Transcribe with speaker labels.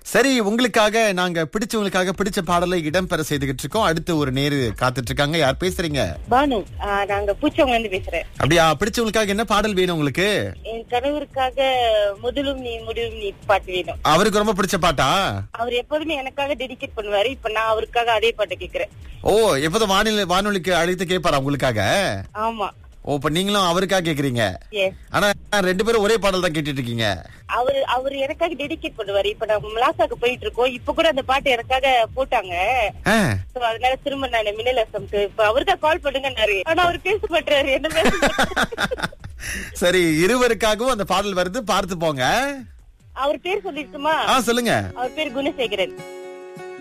Speaker 1: சரி உங்களுக்காக நாங்க பிடிச்சவங்களுக்காக பிடிச்ச பாடலை இடம்பெற செய்துகிட்டு இருக்கோம் அடுத்து ஒரு நேரு காத்துட்டு இருக்காங்க யார் பேசுறீங்க
Speaker 2: பானு ஆ, நாங்க பூச்சவங்க இருந்து பேசுறேன்
Speaker 1: அப்படியா பிடிச்சவங்களுக்காக என்ன பாடல் வேணும் உங்களுக்கு
Speaker 2: என் கணவருக்காக முதலும் நீ முடிவும் நீ பாட்டு வேணும்
Speaker 1: அவருக்கு ரொம்ப பிடிச்ச பாட்டா
Speaker 2: அவர் எப்போதுமே எனக்காக டெடிகேட் பண்ணுவாரு இப்ப நான் அவருக்காக அதே பாட்டு கேக்குறேன்
Speaker 1: ஓ எப்போதும் வானிலை வானொலிக்கு அழைத்து கேட்பாரா உங்களுக்காக
Speaker 2: ஆமா
Speaker 1: ஓ இப்ப நீங்களும் அவருக்காக கேக்குறீங்க
Speaker 2: எஸ்
Speaker 1: ஆனா ரெண்டு பேரும் ஒரே பாடல் தான் கேட்டுட்டு இருக்கீங்க
Speaker 2: அவரு அவர் எனக்காக டெடிகேட் பண்ணுவாரு இப்ப நம்ம மிலாசாக்கு போயிட்டு இருக்கோம் இப்ப கூட அந்த பாட்டு எனக்காக போட்டாங்க
Speaker 1: ஆ,
Speaker 2: So, அதனால திரும்ப நான் மின்னல் எஃப்எம்க்கு இப்ப அவருதான் கால் பண்ணுங்கன்னாரு ஆனா அவர் பேச மாட்டாரு என்ன பேச மாட்டாரு.
Speaker 1: சரி இருவருக்காகவும் அந்த பாடல் வருது பார்த்து போங்க
Speaker 2: அவர் பேர் சொல்லிருக்குமா
Speaker 1: ஆ சொல்லுங்க
Speaker 2: அவர் பேர் குணசேகரன்